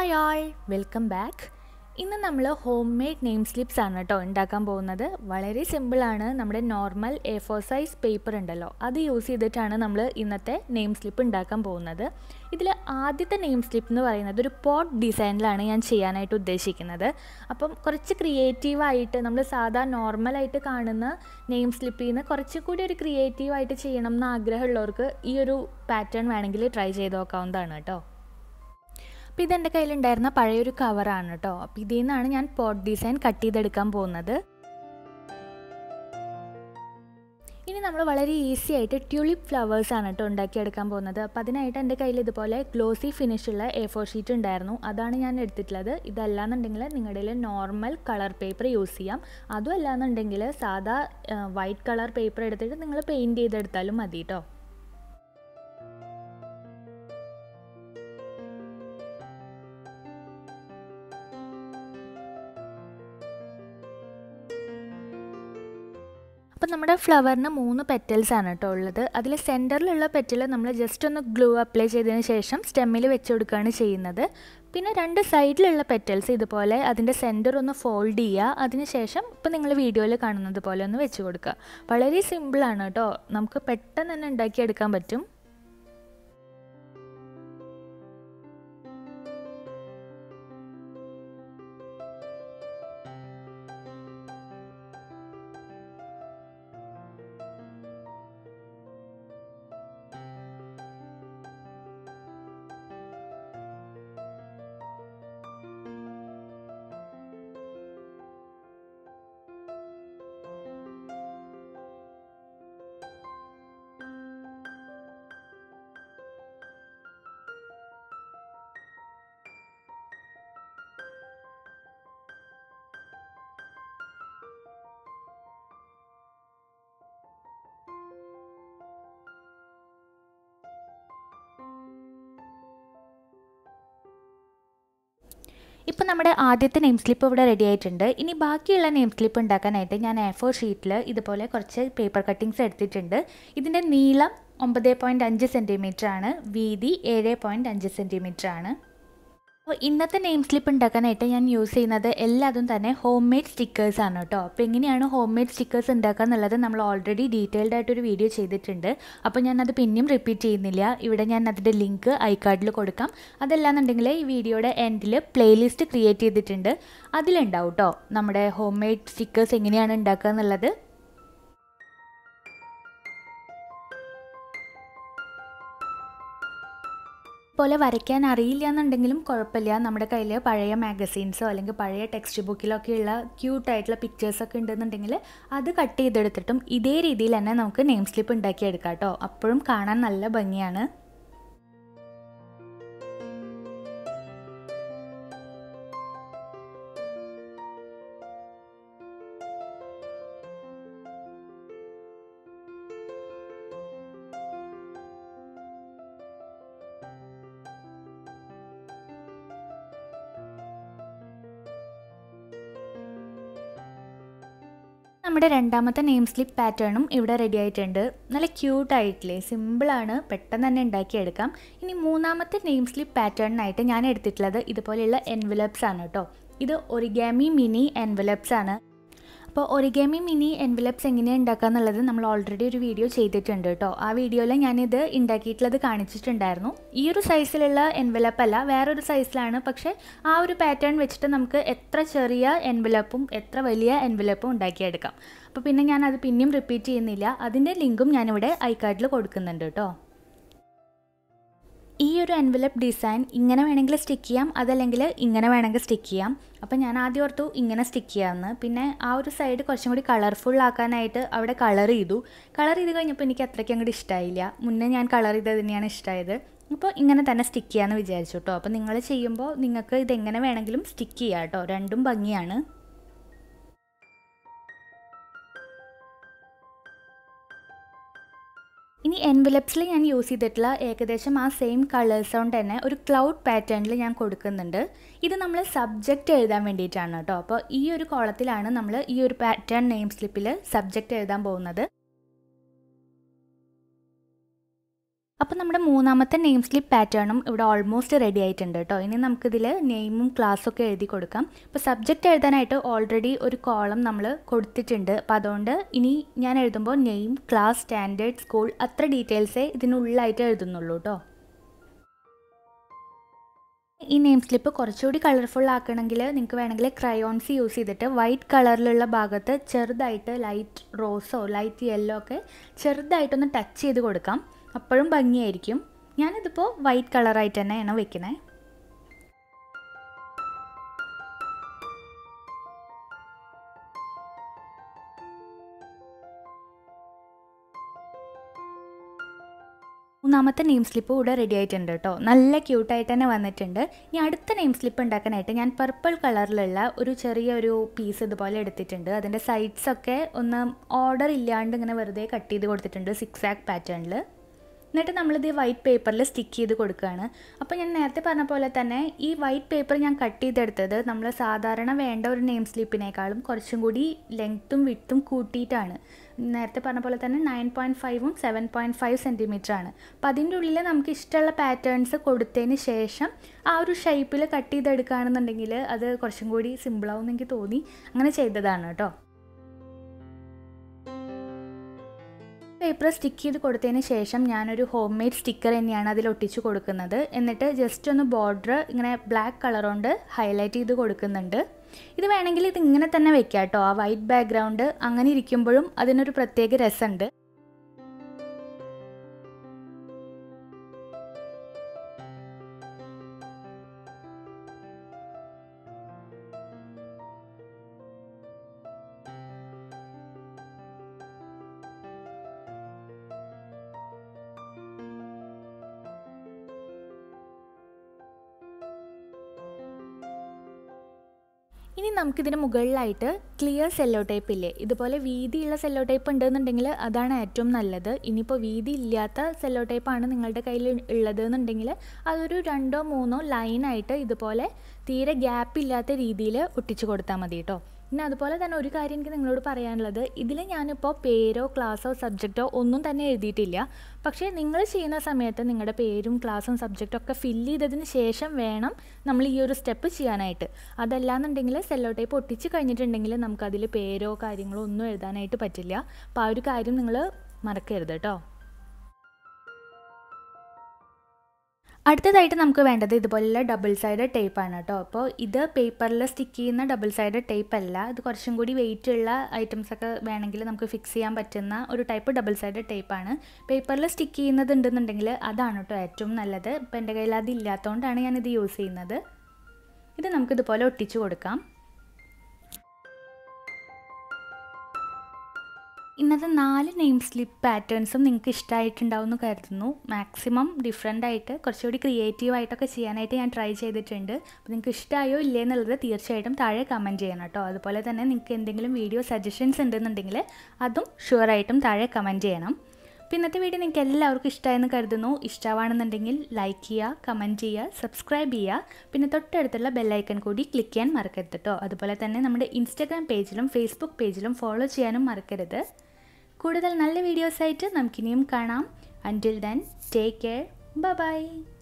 hi ആൾ welcome back ഇന്ന് നമ്മൾ home made name slips ആണ് കേട്ടോ ഉണ്ടാക്കാൻ പോകുന്നത് വളരെ സിമ്പിളാണ് നമ്മുടെ normal A four size paper ഉണ്ടല്ലോ അത് യൂസ് ചെയ്തിട്ടാണ് നമ്മൾ ഇന്നത്തെ നെയിം സ്ലിപ്പ് ഉണ്ടാക്കാൻ പോകുന്നത് ഇതിൽ ആദ്യത്തെ നെയിം സ്ലിപ്പ് എന്ന് പറയുന്നത് ഒരു പോട്ട് ഡിസൈനിലാണ് ഞാൻ ചെയ്യാനായിട്ട് ഉദ്ദേശിക്കുന്നത് അപ്പം കുറച്ച് ക്രിയേറ്റീവായിട്ട് നമ്മൾ സാധാ നോർമലായിട്ട് കാണുന്ന നെയിം സ്ലിപ്പിൽ നിന്ന് കുറച്ചുകൂടി ഒരു ക്രിയേറ്റീവായിട്ട് ചെയ്യണം എന്ന് ആഗ്രഹമുള്ളവർക്ക് ഈ ഒരു പാറ്റേൺ വേണമെങ്കിൽ ട്രൈ ചെയ്ത് നോക്കാവുന്നതാണ് കേട്ടോ അപ്പോൾ ഇതെൻ്റെ കയ്യിലുണ്ടായിരുന്ന പഴയൊരു കവറാണ് കേട്ടോ അപ്പോൾ ഇതിൽ നിന്നാണ് ഞാൻ പോട്ട് ഡിസൈൻ കട്ട് ചെയ്തെടുക്കാൻ പോകുന്നത് ഇനി നമ്മൾ വളരെ ഈസി ആയിട്ട് ട്യൂലിപ്പ് ഫ്ലവേഴ്സ് ആണ് കേട്ടോ ഉണ്ടാക്കിയെടുക്കാൻ പോകുന്നത് അപ്പോൾ അതിനായിട്ട് എൻ്റെ കയ്യിൽ ഇതുപോലെ ഗ്ലോസി ഫിനിഷുള്ള എ ഫോർ ഷീറ്റ് ഉണ്ടായിരുന്നു അതാണ് ഞാൻ എടുത്തിട്ടുള്ളത് ഇതല്ലാന്നുണ്ടെങ്കിൽ നിങ്ങളുടെ കയ്യിൽ നോർമൽ കളർ പേപ്പർ യൂസ് ചെയ്യാം അതും അല്ലാന്നുണ്ടെങ്കിൽ സാധാ വൈറ്റ് കളർ പേപ്പർ എടുത്തിട്ട് നിങ്ങൾ പെയിൻറ്റ് ചെയ്തെടുത്താലും മതി കേട്ടോ അപ്പോൾ നമ്മുടെ ഫ്ലവറിന് മൂന്ന് പെറ്റൽസ് ആണ് കേട്ടോ ഉള്ളത് അതിൽ സെൻറ്ററിലുള്ള പെറ്റൽ നമ്മൾ ജസ്റ്റ് ഒന്ന് ഗ്ലൂ അപ്ലൈ ചെയ്തതിന് ശേഷം സ്റ്റെമ്മിൽ വെച്ച് കൊടുക്കുകയാണ് ചെയ്യുന്നത് പിന്നെ രണ്ട് സൈഡിലുള്ള പെറ്റൽസ് ഇതുപോലെ അതിൻ്റെ സെൻറ്റർ ഒന്ന് ഫോൾഡ് ചെയ്യുക അതിനുശേഷം ഇപ്പോൾ നിങ്ങൾ വീഡിയോയിൽ കാണുന്നത് പോലെ ഒന്ന് വെച്ച് കൊടുക്കുക വളരെ സിമ്പിളാണ് കേട്ടോ നമുക്ക് പെട്ടെന്ന് തന്നെ ഉണ്ടാക്കിയെടുക്കാൻ പറ്റും ഇപ്പോൾ നമ്മുടെ ആദ്യത്തെ നെയിം സ്ലിപ്പ് ഇവിടെ റെഡി ആയിട്ടുണ്ട് ഇനി ബാക്കിയുള്ള നെയിം സ്ലിപ്പ് ഉണ്ടാക്കാനായിട്ട് ഞാൻ എ ഫോർ ഷീറ്റിൽ ഇതുപോലെ കുറച്ച് പേപ്പർ കട്ടിങ്സ് എടുത്തിട്ടുണ്ട് ഇതിൻ്റെ നീളം ഒമ്പത് പോയിൻറ്റ് അഞ്ച് സെൻറ്റിമീറ്റർ ആണ് വീതി ഏഴ് പോയിൻറ്റ് അഞ്ച് സെൻറ്റിമീറ്റർ ആണ് അപ്പോൾ ഇന്നത്തെ നെയിം സ്ലിപ്പ് ഉണ്ടാക്കാനായിട്ട് ഞാൻ യൂസ് ചെയ്യുന്നത് എല്ലാതും തന്നെ ഹോം മെയ്ഡ് സ്റ്റിക്കേഴ്സ് ആണ് കേട്ടോ അപ്പോൾ എങ്ങനെയാണ് ഹോം മെയ്ഡ് സ്റ്റിക്കേഴ്സ് ഉണ്ടാക്കുക എന്നുള്ളത് നമ്മൾ ഓൾറെഡി ഡീറ്റെയിൽഡ് ആയിട്ടൊരു വീഡിയോ ചെയ്തിട്ടുണ്ട് അപ്പോൾ ഞാനത് പിന്നെയും റിപ്പീറ്റ് ചെയ്യുന്നില്ല ഇവിടെ ഞാൻ അതിൻ്റെ ലിങ്ക് ഐ കാർഡിൽ കൊടുക്കാം അതല്ലാന്നുണ്ടെങ്കിൽ ഈ വീഡിയോയുടെ എൻഡിൽ പ്ലേലിസ്റ്റ് ക്രിയേറ്റ് ചെയ്തിട്ടുണ്ട് അതിലുണ്ടാവും കേട്ടോ നമ്മുടെ ഹോം മെയ്ഡ് സ്റ്റിക്കേഴ്സ് എങ്ങനെയാണ് ഉണ്ടാക്കുക എന്നുള്ളത് പോലെ വരയ്ക്കാൻ അറിയില്ല എന്നുണ്ടെങ്കിലും കുഴപ്പമില്ല നമ്മുടെ കയ്യിൽ പഴയ മാഗസീൻസോ അല്ലെങ്കിൽ പഴയ ടെക്സ്റ്റ് ബുക്കിലൊക്കെയുള്ള ക്യൂട്ടായിട്ടുള്ള പിക്ചേഴ്സൊക്കെ ഉണ്ടെന്നുണ്ടെങ്കിൽ അത് കട്ട് ചെയ്തെടുത്തിട്ടും ഇതേ രീതിയിൽ തന്നെ നമുക്ക് നെയിം സ്ലിപ്പ് ഉണ്ടാക്കിയെടുക്കാം കേട്ടോ അപ്പോഴും കാണാൻ നല്ല ഭംഗിയാണ് നമ്മുടെ രണ്ടാമത്തെ നെയിം സ്ലിപ്പ് പാറ്റേണും ഇവിടെ റെഡി ആയിട്ടുണ്ട് നല്ല ക്യൂട്ടായിട്ടില്ലേ സിമ്പിളാണ് പെട്ടെന്ന് തന്നെ ഉണ്ടാക്കിയെടുക്കാം ഇനി മൂന്നാമത്തെ നെയിം സ്ലിപ്പ് പാറ്റേണിനായിട്ട് ഞാൻ എടുത്തിട്ടുള്ളത് ഇതുപോലെയുള്ള എൻവലപ്സ് ആണ് കേട്ടോ ഇത് ഒറിഗാമി മിനി എൻവലപ്സ് ആണ് അപ്പോൾ ഒറിഗാമി മിനി എൻവലപ്സ് എങ്ങനെയാണ് ഉണ്ടാക്കുക എന്നുള്ളത് നമ്മൾ ഓൾറെഡി ഒരു വീഡിയോ ചെയ്തിട്ടുണ്ട് കേട്ടോ ആ വീഡിയോയിൽ ഞാനിത് ഉണ്ടാക്കിയിട്ടുള്ളത് കാണിച്ചിട്ടുണ്ടായിരുന്നു ഈ ഒരു സൈസിലുള്ള എൻവലപ്പ് അല്ല വേറൊരു സൈസിലാണ് പക്ഷേ ആ ഒരു പാറ്റേൺ വെച്ചിട്ട് നമുക്ക് എത്ര ചെറിയ എൻവലപ്പും എത്ര വലിയ എൻവലപ്പും ഉണ്ടാക്കിയെടുക്കാം അപ്പോൾ പിന്നെ ഞാൻ അത് പിന്നെയും റിപ്പീറ്റ് ചെയ്യുന്നില്ല അതിൻ്റെ ലിങ്കും ഞാനിവിടെ ഐ കാർഡിൽ കൊടുക്കുന്നുണ്ട് കേട്ടോ ഈ ഒരു എൻവലപ്പ് ഡിസൈൻ ഇങ്ങനെ വേണമെങ്കിൽ സ്റ്റിക്ക് ചെയ്യാം അതല്ലെങ്കിൽ ഇങ്ങനെ വേണമെങ്കിൽ സ്റ്റിക്ക് ചെയ്യാം അപ്പോൾ ഞാൻ ആദ്യം ഓർത്തു ഇങ്ങനെ സ്റ്റിക്ക് ചെയ്യാമെന്ന് പിന്നെ ആ ഒരു സൈഡ് കുറച്ചും കൂടി കളർഫുൾ ആക്കാനായിട്ട് അവിടെ കളർ ചെയ്തു കളർ ചെയ്ത് കഴിഞ്ഞപ്പോൾ എനിക്ക് അത്രയ്ക്ക് അങ്ങോട്ട് ഇഷ്ടമായില്ല മുന്നേ ഞാൻ കളർ ചെയ്തത് തന്നെയാണ് ഇഷ്ടമായത് അപ്പോൾ ഇങ്ങനെ തന്നെ സ്റ്റിക്ക് ചെയ്യാമെന്ന് വിചാരിച്ചു കേട്ടോ അപ്പോൾ നിങ്ങൾ ചെയ്യുമ്പോൾ നിങ്ങൾക്ക് ഇതെങ്ങനെ വേണമെങ്കിലും സ്റ്റിക്ക് ചെയ്യാം കേട്ടോ രണ്ടും ഭംഗിയാണ് ഇനി എൻവലപ്സിൽ ഞാൻ യൂസ് ചെയ്തിട്ടുള്ള ഏകദേശം ആ സെയിം കളേഴ്സ് കൊണ്ട് തന്നെ ഒരു ക്ലൗഡ് പാറ്റേണിൽ ഞാൻ കൊടുക്കുന്നുണ്ട് ഇത് നമ്മൾ സബ്ജക്റ്റ് എഴുതാൻ വേണ്ടിയിട്ടാണ് കേട്ടോ അപ്പോൾ ഈ ഒരു കോളത്തിലാണ് നമ്മൾ ഈ ഒരു പാറ്റേൺ നെയിം സ്ലിപ്പിൽ സബ്ജക്റ്റ് എഴുതാൻ പോകുന്നത് അപ്പോൾ നമ്മുടെ മൂന്നാമത്തെ നെയിം സ്ലിപ്പ് പാറ്റേണും ഇവിടെ ഓൾമോസ്റ്റ് റെഡി ആയിട്ടുണ്ട് കേട്ടോ ഇനി നമുക്കിതിൽ നെയിമും ക്ലാസ്സൊക്കെ എഴുതി കൊടുക്കാം ഇപ്പോൾ സബ്ജക്റ്റ് എഴുതാനായിട്ട് ഓൾറെഡി ഒരു കോളം നമ്മൾ കൊടുത്തിട്ടുണ്ട് അപ്പോൾ അതുകൊണ്ട് ഇനി ഞാൻ എഴുതുമ്പോൾ നെയിം ക്ലാസ് സ്റ്റാൻഡേർഡ് സ്കൂൾ അത്ര ഡീറ്റെയിൽസേ ഇതിനുള്ളിലായിട്ട് എഴുതുന്നുള്ളൂ കേട്ടോ ഈ നെയിം സ്ലിപ്പ് കുറച്ചുകൂടി കളർഫുൾ ആക്കണമെങ്കിൽ നിങ്ങൾക്ക് വേണമെങ്കിൽ ക്രയോൺസ് യൂസ് ചെയ്തിട്ട് വൈറ്റ് കളറിലുള്ള ഭാഗത്ത് ചെറുതായിട്ട് ലൈറ്റ് റോസോ ലൈറ്റ് യെല്ലോ ഒക്കെ ചെറുതായിട്ടൊന്ന് ടച്ച് ചെയ്ത് കൊടുക്കാം അപ്പോഴും ഭംഗിയായിരിക്കും ഞാനിതിപ്പോൾ വൈറ്റ് കളറായിട്ട് തന്നെയാണ് വെക്കുന്നത് മൂന്നാമത്തെ നെയിം സ്ലിപ്പ് ഇവിടെ റെഡി ആയിട്ടുണ്ട് കേട്ടോ നല്ല ക്യൂട്ടായിട്ട് തന്നെ വന്നിട്ടുണ്ട് ഇനി അടുത്ത നെയിം സ്ലിപ്പ് ഉണ്ടാക്കാനായിട്ട് ഞാൻ പർപ്പിൾ കളറിലുള്ള ഒരു ചെറിയ ഒരു പീസ് ഇതുപോലെ എടുത്തിട്ടുണ്ട് അതിൻ്റെ സൈഡ്സ് ഒക്കെ ഒന്ന് ഓർഡർ ഇല്ലാണ്ട് ഇങ്ങനെ വെറുതെ കട്ട് ചെയ്ത് കൊടുത്തിട്ടുണ്ട് സിക്സ് ആക്ക് പാറ്റേണിൽ എന്നിട്ട് നമ്മളിത് വൈറ്റ് പേപ്പറിൽ സ്റ്റിക്ക് ചെയ്ത് കൊടുക്കുകയാണ് അപ്പോൾ ഞാൻ നേരത്തെ പറഞ്ഞ പോലെ തന്നെ ഈ വൈറ്റ് പേപ്പർ ഞാൻ കട്ട് ചെയ്തെടുത്തത് നമ്മൾ സാധാരണ വേണ്ട ഒരു നെയിം സ്ലിപ്പിനേക്കാളും കുറച്ചും കൂടി ലെങ്ത്തും വിട്ടും കൂട്ടിയിട്ടാണ് നേരത്തെ പറഞ്ഞ പോലെ തന്നെ നയൻ പോയിൻറ്റ് ഫൈവും സെവൻ പോയിൻറ്റ് ഫൈവ് സെൻറ്റിമീറ്റർ ആണ് അപ്പോൾ അതിൻ്റെ ഉള്ളിൽ നമുക്ക് ഇഷ്ടമുള്ള പാറ്റേൺസ് കൊടുത്തതിന് ശേഷം ആ ഒരു ഷേപ്പിൽ കട്ട് ചെയ്തെടുക്കുകയാണെന്നുണ്ടെങ്കിൽ അത് കുറച്ചും കൂടി സിമ്പിളാവും എനിക്ക് തോന്നി അങ്ങനെ ചെയ്തതാണ് കേട്ടോ പേപ്പർ സ്റ്റിക്ക് ചെയ്ത് കൊടുത്തതിന് ശേഷം ഞാനൊരു ഹോം മെയ്ഡ് സ്റ്റിക്കർ തന്നെയാണ് അതിൽ ഒട്ടിച്ച് കൊടുക്കുന്നത് എന്നിട്ട് ജസ്റ്റ് ഒന്ന് ബോർഡർ ഇങ്ങനെ ബ്ലാക്ക് കളർ കൊണ്ട് ഹൈലൈറ്റ് ചെയ്ത് കൊടുക്കുന്നുണ്ട് ഇത് വേണമെങ്കിൽ ഇത് ഇങ്ങനെ തന്നെ വെക്കാം കേട്ടോ ആ വൈറ്റ് ബാക്ക്ഗ്രൗണ്ട് അങ്ങനെ ഇരിക്കുമ്പോഴും അതിനൊരു പ്രത്യേക രസമുണ്ട് ഇനി നമുക്കിതിന് മുകളിലായിട്ട് ക്ലിയർ സെല്ലോ ടൈപ്പ് ഇല്ലേ ഇതുപോലെ വീതിയുള്ള സെല്ലോ ടൈപ്പ് ഉണ്ടെന്നുണ്ടെങ്കിൽ അതാണ് ഏറ്റവും നല്ലത് ഇനിയിപ്പോൾ വീതി ഇല്ലാത്ത സെല്ലോ ടൈപ്പാണ് നിങ്ങളുടെ കയ്യിൽ ഉള്ളത് എന്നുണ്ടെങ്കിൽ അതൊരു രണ്ടോ മൂന്നോ ലൈനായിട്ട് ഇതുപോലെ തീരെ ഗ്യാപ്പ് ഇല്ലാത്ത രീതിയിൽ ഒട്ടിച്ചു കൊടുത്താൽ മതി കേട്ടോ പിന്നെ അതുപോലെ തന്നെ ഒരു കാര്യം എനിക്ക് നിങ്ങളോട് പറയാനുള്ളത് ഇതിൽ ഞാനിപ്പോൾ പേരോ ക്ലാസ്സോ സബ്ജക്റ്റോ ഒന്നും തന്നെ എഴുതിയിട്ടില്ല പക്ഷേ നിങ്ങൾ ചെയ്യുന്ന സമയത്ത് നിങ്ങളുടെ പേരും ക്ലാസ്സും സബ്ജക്റ്റും ഒക്കെ ഫില്ല് ചെയ്തതിന് ശേഷം വേണം നമ്മൾ ഈ ഒരു സ്റ്റെപ്പ് ചെയ്യാനായിട്ട് അതല്ലാന്നുണ്ടെങ്കിൽ സെല്ലോ ടൈപ്പ് ഒട്ടിച്ച് കഴിഞ്ഞിട്ടുണ്ടെങ്കിൽ നമുക്കതിൽ പേരോ കാര്യങ്ങളോ ഒന്നും എഴുതാനായിട്ട് പറ്റില്ല അപ്പോൾ ആ ഒരു കാര്യം നിങ്ങൾ മറക്കരുത് കേട്ടോ അടുത്തതായിട്ട് നമുക്ക് വേണ്ടത് ഇതുപോലുള്ള ഡബിൾ സൈഡ് ടേപ്പാണ് കേട്ടോ അപ്പോൾ ഇത് പേപ്പറിൽ സ്റ്റിക്ക് ചെയ്യുന്ന ഡബിൾ സൈഡ് ടേപ്പ് അല്ല ഇത് കുറച്ചും കൂടി വെയിറ്റ് ഉള്ള ഐറ്റംസ് ഒക്കെ വേണമെങ്കിൽ നമുക്ക് ഫിക്സ് ചെയ്യാൻ പറ്റുന്ന ഒരു ടൈപ്പ് ഡബിൾ സൈഡ് ടേപ്പാണ് പേപ്പറിൽ സ്റ്റിക്ക് ചെയ്യുന്നത് ഉണ്ടെന്നുണ്ടെങ്കിൽ അതാണ് കേട്ടോ ഏറ്റവും നല്ലത് ഇപ്പോൾ എൻ്റെ കയ്യിൽ അത് ഇല്ലാത്തതുകൊണ്ടാണ് ഞാനിത് യൂസ് ചെയ്യുന്നത് ഇത് നമുക്കിതുപോലെ ഒട്ടിച്ചു കൊടുക്കാം ഇന്നത്തെ നാല് നെയിം സ്ലിപ്പ് പാറ്റേൺസും നിങ്ങൾക്ക് ഇഷ്ടമായിട്ടുണ്ടാവും എന്ന് കരുതുന്നു മാക്സിമം ഡിഫറെൻ്റ് ആയിട്ട് കുറച്ചുകൂടി ക്രിയേറ്റീവ് ആയിട്ടൊക്കെ ചെയ്യാനായിട്ട് ഞാൻ ട്രൈ ചെയ്തിട്ടുണ്ട് അപ്പോൾ നിങ്ങൾക്ക് ഇഷ്ടമായോ ഇല്ലേ എന്നുള്ളത് തീർച്ചയായിട്ടും താഴെ കമൻറ്റ് ചെയ്യണം കേട്ടോ അതുപോലെ തന്നെ നിങ്ങൾക്ക് എന്തെങ്കിലും വീഡിയോ സജഷൻസ് ഉണ്ടെന്നുണ്ടെങ്കിൽ അതും ഷുവറായിട്ടും താഴെ കമൻറ്റ് ചെയ്യണം അപ്പോൾ ഇന്നത്തെ വീഡിയോ നിങ്ങൾക്ക് എല്ലാവർക്കും ഇഷ്ടമായെന്ന് കരുതുന്നു ഇഷ്ടമാണെന്നുണ്ടെങ്കിൽ ലൈക്ക് ചെയ്യുക കമൻറ്റ് ചെയ്യുക സബ്സ്ക്രൈബ് ചെയ്യുക പിന്നെ തൊട്ടടുത്തുള്ള ബെല്ലൈക്കൺ കൂടി ക്ലിക്ക് ചെയ്യാൻ മറക്കരുത് കേട്ടോ അതുപോലെ തന്നെ നമ്മുടെ ഇൻസ്റ്റാഗ്രാം പേജിലും ഫേസ്ബുക്ക് പേജിലും ഫോളോ ചെയ്യാനും മറക്കരുത് കൂടുതൽ നല്ല വീഡിയോസായിട്ട് നമുക്കിനിയും കാണാം until then take care by